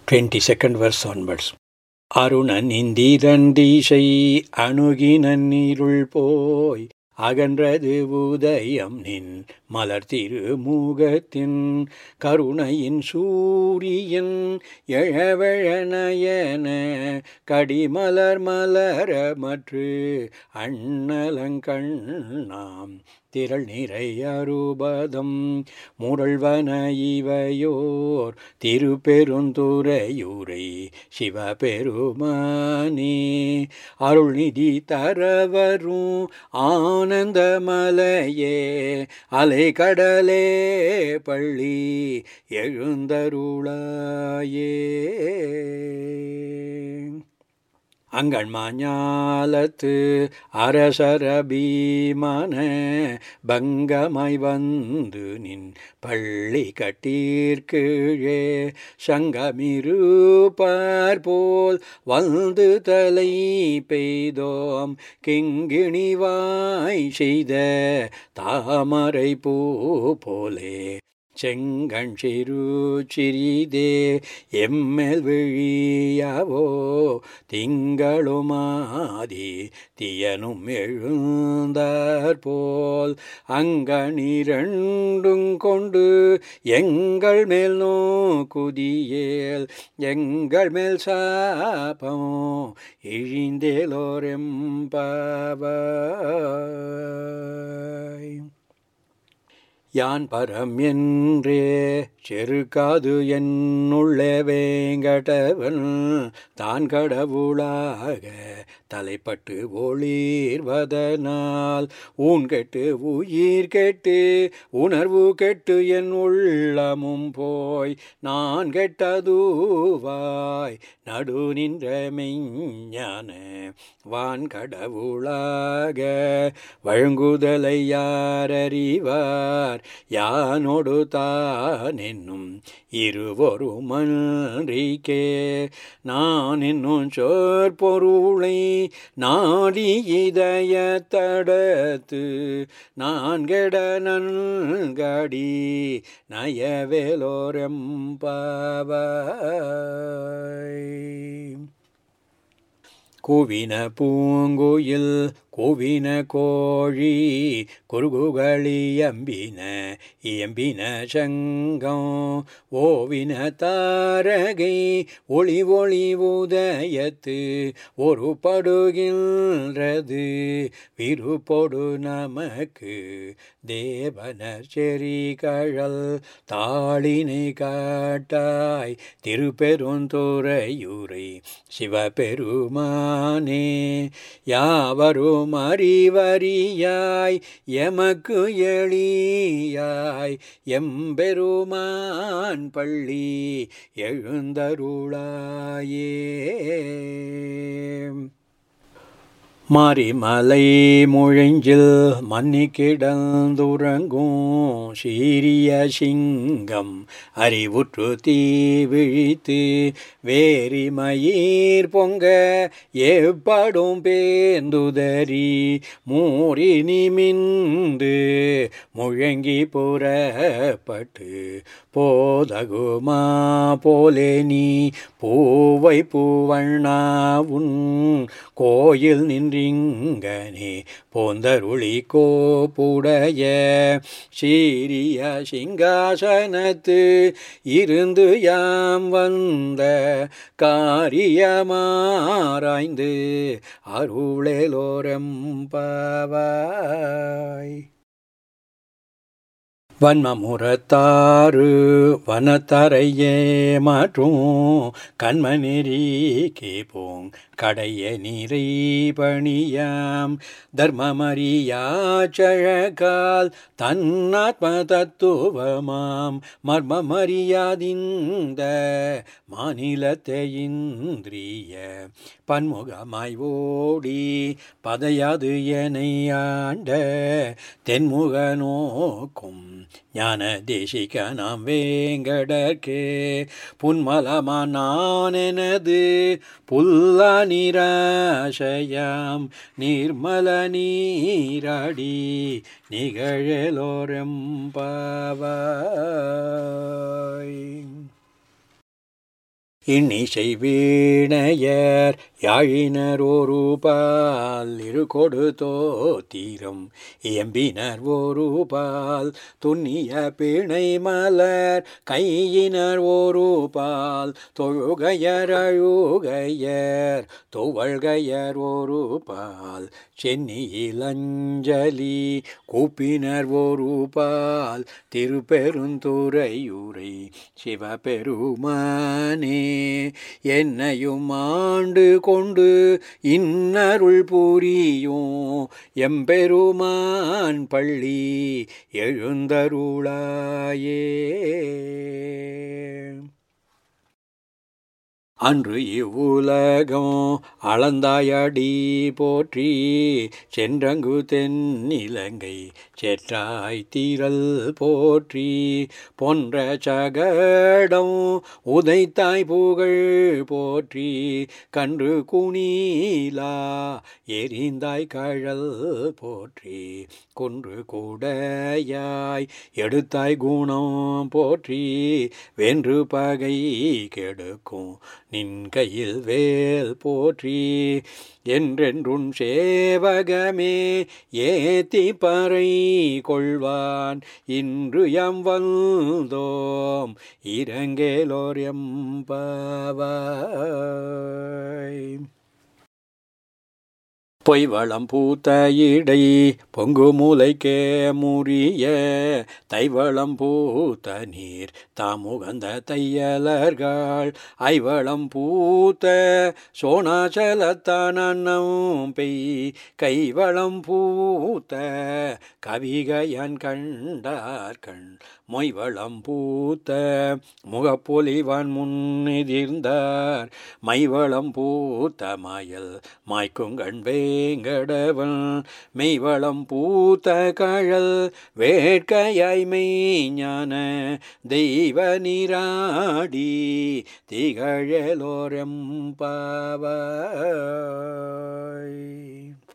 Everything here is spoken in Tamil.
22nd verse onwards. அருணன் இந்திரண்டீசை அணுகி நன்னீருள் போய் அகன்றது உதயம் நின் மலர் திருமுகத்தின் கருணையின் சூரியன் எழவழநயன கடிமலர் மலர மற்று அண்ணலங்கண்ணாம் திரள் நிறையருபதம் முரள்வன இவையோர் திருப்பெருந்துறையூரை சிவபெருமானே அருள்நிதி தரவரும் ஆனந்தமலையே அலைகடலே பள்ளி எழுந்தருளாயே அங்கள் மாஞாலத்து அரசர பீமான பங்கமாய் வந்து நின் பள்ளி கட்டீர்கீழே சங்கமிருப்பார் போல் வந்து தலை பெய்தோம் கிங்கிணிவாய் செய்த தாமரை பூ போலே செங்கண் சிறு சிறிதே எம்மெல் விழியாவோ திங்களுமாதி தியனும் எழுந்தார் போல் அங்கனிரண்டும் கொண்டு எங்கள் மேல் நோக்குதியேல் எங்கள் மேல் சாபம் இழிந்தேலோரெம்பாவாய் யான் பரம் என்றே செருக்காது என்னுள்ளே வேங்கடவன் தான் கடவுளாக தலைப்பட்டு ஒளிர்வதனால் ஊன் கெட்டு உயிர் கெட்டு உணர்வு கெட்டு என் உள்ளமும் போய் நான் கெட்டதுவாய் நடு நின்ற மெஞ்ஞான வான் கடவுளாக வழங்குதலை யாரறிவார் யானோடு தான் என்னும் இருவரு மன்றிக்கே நான் என்னும் சொற்பொருளை நாடி இதய தடத்து நான் கெட நன்கடி நயவேலோரெம்பாவாய் கூவின பூங்குயில் கூவின கோழி குறுகுகளி எம்பின இயம்பின சங்கம் ஓவின தாரகை ஒளி ஒளி உதயத்து ஒரு படுகின்றது விருப்பொடு நமக்கு தேவனர் செறி கழல் தாளினை காட்டாய் திருப்பெருந்துறையூரை சிவபெருமானே யாவரும் அறிவறியாய் எமக்கு எளியாய் எம்பெருமான் பள்ளி எழுந்தருளாயே மாரிமலை முழஞ்சில் மன்னி கிடந்துறங்கும் சீரிய சிங்கம் அறிவுற்று தீ விழித்து வேரி மயிர் பொங்க ஏற்படும் பேந்துதறி மூறி நிமிந்து முழங்கி புறப்பட்டு போதகுமா போலே நீ பூவை பூவண்ணா உன் கோயில் நின்றிங்கனே போந்தருளி கோப்புடைய சீரிய சிங்காசனத்து இருந்து யாம் வந்த காரியமாராய்ந்து அருளேலோரம்பாவாய் வன்மமுறத்தாறு வனத்தரையே மாற்றும் கண்மநெறி கேப்போங் கடைய நீரை பணியாம் தர்மமறியாச்சழகால் தன்னாத்ம தத்துவமாம் மர்மமறியாதிந்த மாநிலத்தை இந்திரிய பன்முகமாய் ஓடி பதையாது எனை ஆண்ட தென்முக நோக்கும் ஞான தேசிக நாம் வேங்கடற்கே புன்மலமா நான் எனது புல்லா நிராசையாம் நிர்மல நீராடி நிகழலோரெம்பாவாய் இன்னிசை வீணையர் யாழினர் ஒரு பால் இரு கொடு தோத்திரம் இயம்பினர் ஒரு பால் துண்ணிய பிணை மலர் கையினர் ஒரு பால் தொழுகையர் அழுகையர் துவழ்கையர் ஒரு பால் சென்னியிலஞ்சலி கூப்பினர் ஒரு பால் திருப்பெருந்துறையுரை சிவபெருமானே என்னையும் ஆண்டு கொண்டு இன்னருள் புரியும் எம்பெருமான் பள்ளி எழுந்தருளாயே அன்று இவ்வுலகம் அளந்தாயடி போற்றி சென்றங்கு தென்னிலங்கை செற்றாய் தீரல் போற்றி பொன்ற சகடம் உதைத்தாய் புகழ் போற்றி கன்று குணீலா எரிந்தாய் கழல் போற்றி குன்று கூடையாய் எடுத்தாய் குணம் போற்றி வென்று பகை கெடுக்கும் நின் கையில் வேல் போற்றி என்றென்றும் சேவகமே ஏத்தி பறை கொள்வான் இன்று எம் வந்தோம் இரங்கேலோர் எம்பாவாய் பொய்வளம் பூத்த இடை பொங்கு மூலைக்கே முறிய தைவளம் பூத்த நீர் தாமுகந்த தையலர்கள் ஐவளம் பூத்த சோனாச்சலத்தான் அன்னம் பெய் கைவளம் பூத்த கவிகையன் கண்டார் கண் மொய்வளம் பூத்த முகப்பொலிவான் முன்னெதிர்ந்தார் மைவளம் பூத்த மாயல் மாய்க்குங்கண் வேங்கடவன் மெய்வளம் பூத்த கழல் வேட்கையாய் மெய்ஞான தெய்வ நீராடி திகழலோரம் பாவாய்